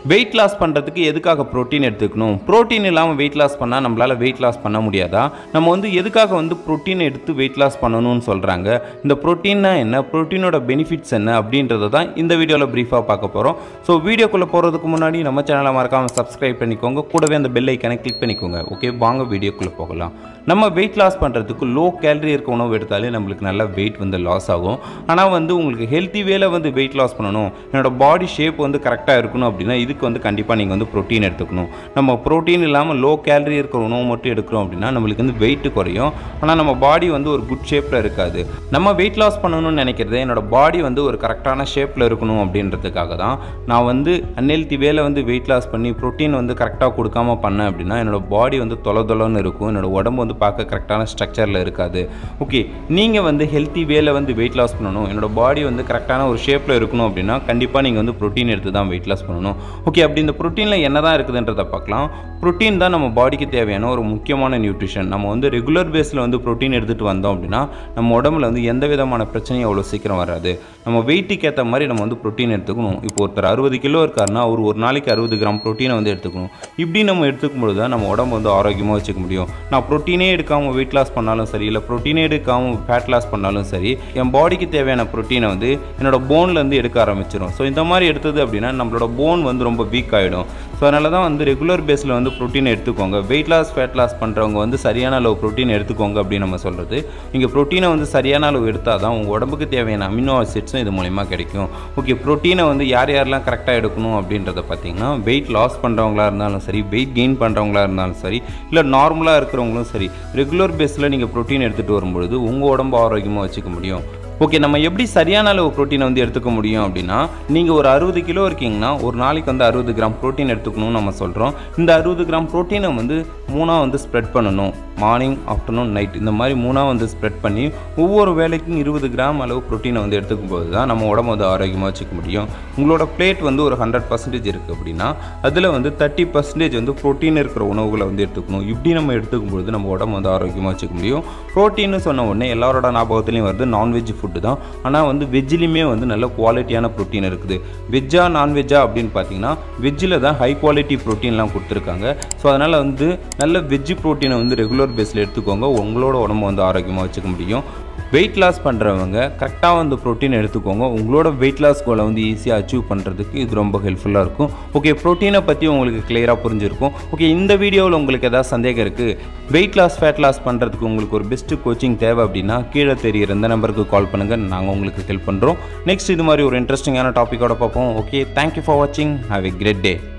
wait loss பண்ணுறதுக்கு எதுக்காக protein எடுத்துக்கணும் ப்ரோட்டீன் இல்லாமல் வெயிட் லாஸ் பண்ணால் நம்மளால் வெயிட் லாஸ் பண்ண முடியாதா நம்ம வந்து எதுக்காக வந்து ப்ரோட்டீன் எடுத்து வெயிட் லாஸ் பண்ணணும்னு சொல்கிறாங்க இந்த ப்ரோட்டீன்னா என்ன ப்ரோட்டீனோட பெனிஃபிட்ஸ் என்ன அப்படின்றத தான் இந்த வீடியோவில் ப்ரீஃபாக பார்க்க போகிறோம் ஸோ வீடியோக்குள்ளே போகிறதுக்கு முன்னாடி நம்ம சேனலை மறக்காமல் சப்ஸ்கிரைப் பண்ணிக்கோங்க கூடவே அந்த பெல் ஐக்கனை கிளிக் பண்ணிக்கோங்க ஓகே வாங்க வீடியோக்குள்ளே போகலாம் நம்ம வெயிட் லாஸ் பண்ணுறதுக்கு லோ கேலரி இருக்க உணவு எடுத்தாலே நம்மளுக்கு நல்ல வெயிட் வந்து லாஸ் ஆகும் ஆனால் வந்து உங்களுக்கு ஹெல்த்தி வேல வந்து வெயிட் லாஸ் பண்ணணும் என்னோட பாடி ஷேப் வந்து கரெக்டாக இருக்கணும் அப்படின்னா இதுக்கு வந்து கண்டிப்பாக நீங்கள் வந்து ப்ரோட்டீன் எடுத்துக்கணும் நம்ம ப்ரோட்டீன் இல்லாமல் லோ கேலரி இருக்கிற உணவு மட்டும் எடுக்கிறோம் அப்படின்னா நம்மளுக்கு வந்து வெயிட் குறையும் ஆனால் நம்ம பாடி வந்து ஒரு குட் ஷேப்பில் இருக்காது நம்ம வெயிட் லாஸ் பண்ணணும்னு நினைக்கிறது என்னோட பாடி வந்து ஒரு கரெக்டான ஷேப்பில் இருக்கணும் அப்படின்றதுக்காக தான் நான் வந்து அன்ஹெல்த்தி வேலை வந்து வெயிட் லாஸ் பண்ணி ப்ரோட்டீன் வந்து கரெக்டாக கொடுக்காம பண்ணேன் அப்படின்னா என்னோட பாடி வந்து தொலை தொலைன்னு இருக்கும் என்னோட உடம்பு வந்து பார்க்க கரெக்டான ஸ்ட்ரக்சரில் இருக்காது ஓகே நீங்கள் வந்து ஹெல்த்தி வேல வந்து வெயிட் லாஸ் பண்ணணும் என்னோட பாடி வந்து கரெக்டான ஒரு ஷேப்பில் இருக்கணும் அப்படின்னா கண்டிப்பாக நீங்கள் வந்து ப்ரோட்டீன் எடுத்து தான் வெயிட் லாஸ் பண்ணணும் ஓகே அப்படி இந்த ப்ரோட்டீனில் என்ன தான் இருக்குதுன்றதை பார்க்கலாம் ப்ரோட்டீன் தான் நம்ம பாடிக்கு தேவையான ஒரு முக்கியமான நியூட்ரிஷன் நம்ம வந்து ரெகுலர் பேஸில் வந்து ப்ரோட்டீன் எடுத்துகிட்டு வந்தோம் அப்படின்னா நம்ம உடம்புல வந்து எந்த விதமான பிரச்சனையும் அவ்வளோ சீக்கிரம் வராது நம்ம வெயிட்டுக்கு ஏற்ற மாதிரி நம்ம வந்து ப்ரோட்டீன் எடுத்துக்கணும் இப்போ ஒருத்தர் அறுபது கிலோ இருக்காருன்னா அவர் ஒரு நாளைக்கு அறுபது கிராம் ப்ரோட்டீனை வந்து எடுத்துக்கணும் இப்படி நம்ம எடுத்துக்கும் பொழுது தான் நம்ம உடம்பு வந்து ஆரோக்கியமாக வச்சுக்க முடியும் நான் ப்ரோட்டீனே எடுக்காமல் வெயிட் லாஸ் பண்ணாலும் சரி இல்லை ப்ரோட்டீனே எடுக்காமல் ஃபேட் லாஸ் பண்ணாலும் சரி என் பாடிக்கு தேவையான ப்ரோட்டீனை வந்து என்னோட போன்லேருந்து எடுக்க ஆரம்பிச்சிடும் ஸோ இந்த மாதிரி எடுத்தது அப்படின்னா நம்மளோட போன் வந்து ரொம்ப வீக் ஆகிடும் ஸோ அதனால தான் வந்து ரெகுலர் பேஸில் வந்து ப்ரோட்டீன் எடுத்துக்கோங்க வெயிட் லாஸ் ஃபேட் லாஸ் பண்ணுறவங்க வந்து சரியான அளவு ப்ரோட்டீன் எடுத்துக்கோங்க அப்படின்னு நம்ம சொல்கிறது நீங்கள் ப்ரோட்டீனை வந்து சரியான அளவு எடுத்தால் தான் உங்கள் உடம்புக்கு தேவையான அமினோ ஆசிட்ஸும் இது மூலிமா கிடைக்கும் ஓகே ப்ரோட்டீனை வந்து யார் யாரெல்லாம் கரெக்டாக எடுக்கணும் அப்படின்றத பார்த்தீங்கன்னா வெயிட் லாஸ் பண்ணுறவங்களா இருந்தாலும் சரி வெயிட் கெயின் பண்ணுறவங்களா இருந்தாலும் சரி இல்லை நார்மலாக இருக்கிறவங்களும் சரி ரெகுலர் பேஸில் நீங்கள் ப்ரோட்டீன் எடுத்துகிட்டு வரும்பொழுது உங்கள் உடம்பு ஆரோக்கியமாக வச்சுக்க முடியும் ஓகே நம்ம எப்படி சரியான அளவு ப்ரோட்டீனை வந்து எடுத்துக்க முடியும் அப்படின்னா நீங்கள் ஒரு அறுபது கிலோ இருக்கீங்கன்னா ஒரு நாளைக்கு வந்து அறுபது கிராம் ப்ரோட்டீன் எடுத்துக்கணும்னு நம்ம சொல்கிறோம் இந்த அறுபது கிராம் ப்ரோட்டீனை வந்து மூணாக வந்து ஸ்ப்ரெட் பண்ணணும் மார்னிங் ஆஃப்டர்நூன் நைட் இந்த மாதிரி மூணாக வந்து ஸ்ப்ரெட் பண்ணி ஒவ்வொரு வேலைக்கும் இருபது கிராம் அளவு ப்ரோட்டீனை வந்து எடுத்துக்கும் போது தான் நம்ம உடம்பு வந்து ஆரோக்கியமாக வச்சுக்க முடியும் உங்களோட பிளேட் வந்து ஒரு ஹண்ட்ரட் பர்சன்டேஜ் இருக்குது அப்படின்னா அதில் வந்து தேர்ட்டி பர்சன்டேஜ் வந்து ப்ரோட்டீன் இருக்கிற உணவுகளை வந்து எடுத்துக்கணும் இப்படி நம்ம எடுத்துக்கும் பொழுது நம்ம உடம்பு வந்து ஆரோக்கியமாக வச்சுக்க முடியும் ப்ரோட்டீன்னு சொன்ன உடனே எல்லாரோட ஞாபகத்துலையும் வருது நான்வெஜ் ஃபுட்டு தான் ஆனால் வந்து வெஜ்லேயுமே வந்து நல்ல குவாலிட்டியான ப்ரோட்டீன் இருக்குது வெஜ்ஜா நான்வெஜ்ஜா அப்படின்னு பார்த்தீங்கன்னா வெஜ்ஜில் தான் ஹை குவாலிட்டி ப்ரோட்டீன்லாம் கொடுத்துருக்காங்க ஸோ அதனால் வந்து நல்ல வெஜ்ஜு ப்ரோட்டீனை வந்து ரெகுலர் பேஸில் எடுத்துக்கோங்க உங்களோட உடம்பு வந்து ஆரோக்கியமாக வச்சுக்க முடியும் வெயிட் லாஸ் பண்ணுறவங்க கரெக்டாக வந்து ப்ரோட்டீன் எடுத்துக்கோங்க உங்களோட வெயிட் லாஸ் கோலை வந்து ஈஸியாக அச்சீவ் பண்ணுறதுக்கு இது ரொம்ப ஹெல்ப்ஃபுல்லாக இருக்கும் ஓகே ப்ரோட்டீனை பற்றி உங்களுக்கு கிளியராக புரிஞ்சிருக்கும் ஓகே இந்த வீடியோவில் உங்களுக்கு ஏதாவது சந்தேகம் இருக்குது வெயிட் லாஸ் ஃபேட் லாஸ் பண்ணுறதுக்கு உங்களுக்கு ஒரு பெஸ்ட்டு கோச்சிங் தேவை அப்படின்னா கீழே தெரியிற இந்த நம்பருக்கு கால் பண்ணுங்கள் நாங்கள் உங்களுக்கு ஹெல்ப் பண்ணுறோம் நெக்ஸ்ட் இது மாதிரி ஒரு இன்ட்ரெஸ்டிங்கான டாப்பிக்கோட பார்ப்போம் ஓகே தேங்க்யூ ஃபார் வாட்சிங் ஹாவ் எ கிரேட் டே